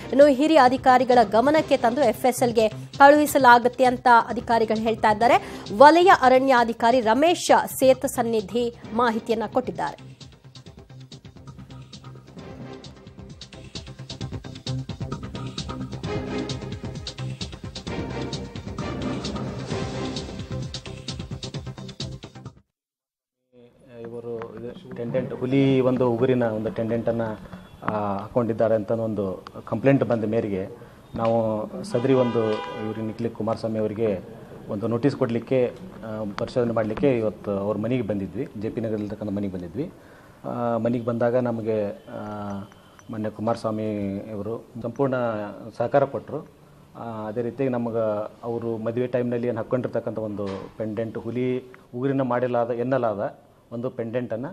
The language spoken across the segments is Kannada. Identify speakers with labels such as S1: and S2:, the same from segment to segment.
S1: ಇನ್ನು ಹಿರಿಯ ಅಧಿಕಾರಿಗಳ ಗಮನಕ್ಕೆ ತಂದು ಎಫ್ಎಸ್ಎಲ್ಗೆ ಕಳುಹಿಸಲಾಗುತ್ತೆ ಅಂತ ಅಧಿಕಾರಿಗಳು ಹೇಳ್ತಾ ಇದ್ದಾರೆ ವಲಯ ಅರಣ್ಯಾಧಿಕಾರಿ ರಮೇಶ್ ಸೇತ ಸನ್ನಿಧಿ ಮಾಹಿತಿಯನ್ನ ಕೊಟ್ಟಿದ್ದಾರೆ
S2: ಇವರು ಇದು ಟೆಂಡೆಂಟ್ ಹುಲಿ ಒಂದು ಉಗುರಿನ ಒಂದು ಟೆಂಡೆಂಟನ್ನು ಹಾಕೊಂಡಿದ್ದಾರೆ ಅಂತ ಒಂದು ಕಂಪ್ಲೇಂಟ್ ಬಂದ ಮೇರೆಗೆ ನಾವು ಸದರಿ ಒಂದು ಇವರು ನಿಖಿಲ್ ಕುಮಾರಸ್ವಾಮಿ ಅವರಿಗೆ ಒಂದು ನೋಟಿಸ್ ಕೊಡಲಿಕ್ಕೆ ಪರಿಶೋಧನೆ ಮಾಡಲಿಕ್ಕೆ ಇವತ್ತು ಅವ್ರ ಮನೆಗೆ ಬಂದಿದ್ವಿ ಜೆ ಪಿ ನಗರದಲ್ಲಿರ್ತಕ್ಕಂಥ ಮನೆಗೆ ಬಂದಿದ್ವಿ ಆ, ಮನೆಗೆ ಬಂದಾಗ ನಮಗೆ ಆ, ಮೊನ್ನೆ ಕುಮಾರಸ್ವಾಮಿ ಅವರು ಸಂಪೂರ್ಣ ಸಹಕಾರ ಕೊಟ್ಟರು ಅದೇ ರೀತಿ ನಮಗೆ ಅವರು ಮದುವೆ ಟೈಮ್ನಲ್ಲಿ ಏನು ಹಾಕ್ಕೊಂಡಿರ್ತಕ್ಕಂಥ ಒಂದು ಪೆಂಡೆಂಟ್ ಹುಲಿ ಉಗುರಿನ ಮಾಡಿಲಾದ ಎನ್ನಲಾದ ಒಂದು ಪೆಂಡೆಂಟನ್ನು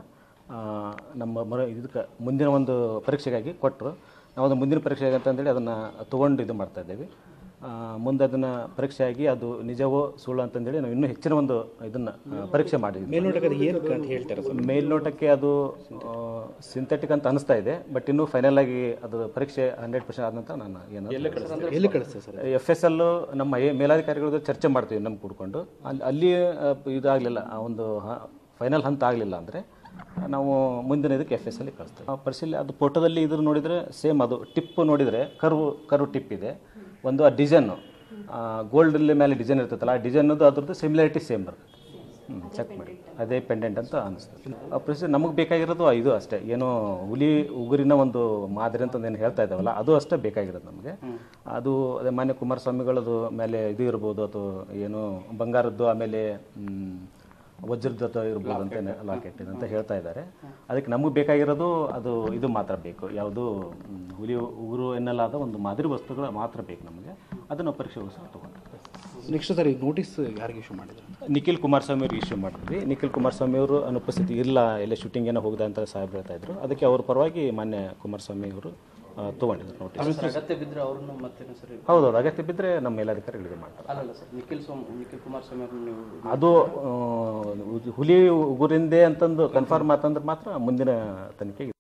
S2: ನಮ್ಮ ಮರ ಇದಕ್ಕೆ ಮುಂದಿನ ಒಂದು ಪರೀಕ್ಷೆಗಾಗಿ ಕೊಟ್ಟರು ನಾವು ಅದು ಮುಂದಿನ ಪರೀಕ್ಷೆಗೆ ಅಂತಂದೇಳಿ ಅದನ್ನು ತೊಗೊಂಡು ಇದು ಮಾಡ್ತಾ ಇದ್ದೇವೆ ಆ, ಮುಂದೆ ಅದನ್ನು ಪರೀಕ್ಷೆಯಾಗಿ ಅದು ನಿಜವೋ ಸುಳ್ಳು ಅಂತಂದೇಳಿ ನಾವು ಇನ್ನೂ ಹೆಚ್ಚಿನ ಒಂದು ಇದನ್ನು ಪರೀಕ್ಷೆ ಮಾಡಿದ್ವಿ
S3: ಮೇಲ್ನೋಟಕ್ಕೆ ಅದು ಏನು ಅಂತ ಹೇಳ್ತಾರೆ ಸರ್
S2: ಮೇಲ್ನೋಟಕ್ಕೆ ಅದು ಸಿಂಥೆಟಿಕ್ ಅಂತ ಅನಿಸ್ತಾ ಇದೆ ಬಟ್ ಇನ್ನೂ ಫೈನಲ್ ಆಗಿ ಅದು ಪರೀಕ್ಷೆ ಹಂಡ್ರೆಡ್ ಪರ್ಸೆಂಟ್ ಆದ ನಂತರ ನಾನು ಏನು
S3: ಎಲ್ಲಿ ಕಳಿಸ್ತದೆ ಸರ್
S2: ಎಫ್ ಎಸ್ ಎಲ್ ನಮ್ಮ ಏ- ಮೇಲಾಧಿಕಾರಿಗಳದ್ದು ಚರ್ಚೆ ಮಾಡ್ತೀವಿ ನಮ್ಮ ಕೂಡ್ಕೊಂಡು ಅಲ್ಲಿ ಅಲ್ಲಿ ಆ, ಇದಾಗಲಿಲ್ಲ ಆ ಒಂದು ಫೈನಲ್ ಹಂತ ಆಗಲಿಲ್ಲ ಅಂದರೆ ನಾವು ಮುಂದಿನ ಇದಕ್ಕೆ ಎಫ್ ಎಸ್ ಅಲ್ಲಿ ಕಳಿಸ್ತೇವೆ ಆ ಪರಿಶೀಲನೆ ಅದು ಫೋಟೋದಲ್ಲಿ ಇದ್ರ ನೋಡಿದರೆ ಸೇಮ್ ಅದು ಟಿಪ್ ನೋಡಿದರೆ ಕರ್ವ್ ಕರ್ವ್ ಟಿಪ್ ಇದೆ ಒಂದು ಆ ಡಿಸೈನು ಗೋಲ್ಡ್ ಮೇಲೆ ಡಿಸೈನ್ ಇರ್ತೈತಲ್ಲ ಆ ಡಿಸೈನದು ಅದ್ರದ್ದು ಸಿಮಿಲಾರಿಟಿ ಸೇಮ್ ಬರ್ತದೆ ಹ್ಞೂ ಚೆಕ್ ಮಾಡಿ ಅದೇ ಪೆಂಡೆಂಟ್ ಅಂತ ಅನಿಸ್ತದೆ ಆ ಪ್ರೊಸೀಜರ್ ನಮಗೆ ಬೇಕಾಗಿರೋದು ಇದು ಅಷ್ಟೇ ಏನು ಹುಲಿ ಉಗುರಿನ ಒಂದು ಮಾದರಿ ಅಂತ ಏನು ಹೇಳ್ತಾ ಇದ್ದಾವಲ್ಲ ಅದು ಅಷ್ಟೇ ಬೇಕಾಗಿರೋದು ನಮಗೆ ಅದು ಅದೇ ಮಾನ್ಯ ಕುಮಾರಸ್ವಾಮಿಗಳದು ಮೇಲೆ ಇದು ಇರ್ಬೋದು ಅಥವಾ ಏನು ಬಂಗಾರದ್ದು ಆಮೇಲೆ ಮ್, ವಜ್ರದ್ದು ಇರ್ಬೋದು ಅಂತ ಲಾಕೆಟ್ ಅಂತ ಹೇಳ್ತಾ ಇದ್ದಾರೆ ಅದಕ್ಕೆ ನಮಗೆ ಬೇಕಾಗಿರೋದು ಅದು ಇದು ಮಾತ್ರ ಬೇಕು ಯಾವುದು ಮ್, ಹುಲಿ ಉಗುರು ಎನ್ನಲಾದ ಒಂದು ಮಾದರಿ ವಸ್ತುಗಳು ಮಾತ್ರ ಬೇಕು ನಮಗೆ ಅದನ್ನು ಪರೀಕ್ಷೆಗೋಸ್ಕರ ತೊಗೊಂಡಿರ್ತೀವಿ
S3: ನೆಕ್ಸ್ಟ್ ಸರ್ ಈ ನೋಟಿಸ್ ಯಾರಿಗೆ ಇಶ್ಯೂ ಮಾಡಿದ್ರು
S2: ನಿಖಿಲ್ ಕುಮಾರಸ್ವಾಮಿ ಅವರು ಇಶ್ಯೂ ಮಾಡಿದ್ವಿ ನಿಖಿಲ್ ಕುಮಾರಸ್ವಾಮಿ ಅವರು ಅನುಪಸ್ಥಿತಿ ಇಲ್ಲ ಎಲ್ಲ ಶೂಟಿಂಗ್ ಏನೋ ಹೋಗಿದೆ ಅಂತ ಸಾಹೇಬ್ ಹೇಳ್ತಾ ಇದ್ರು ಅದಕ್ಕೆ ಅವ್ರ ಪರವಾಗಿ ಮಾನ್ಯ ಕುಮಾರಸ್ವಾಮಿ ಅವರು ಆ, ತಗೊಂಡಿದ್ರು ನೋಟಿಸ್
S4: ಅಗತ್ಯ ಬಿದ್ದರೆ ಅವ್ರನ್ನು ಮತ್ತೆ ಸರಿ
S2: ಹೌದೌದು ಅಗತ್ಯ ಬಿದ್ದರೆ ನಮ್ಮ ಮೇಲಾಧಿಕಾರಿಗಳಿಗೆ ಮಾಡ್ತಾರೆ
S4: ಅಲ್ಲಲ್ಲ ಸರ್ ನಿಖಿಲ್ ಸ್ವಾಮಿ ನಿಖಿಲ್ ಕುಮಾರಸ್ವಾಮಿ ಅವ್ರನ್ನ ನೀವು
S2: ಅದು ಆ, ಹುಲಿ ಉಗುರಿಂದೆ ಅಂತಂದು ಕನ್ಫರ್ಮ್ ಆತಂದ್ರೆ ಮಾತ್ರ ಮುಂದಿನ ತನಿಖೆಗೆ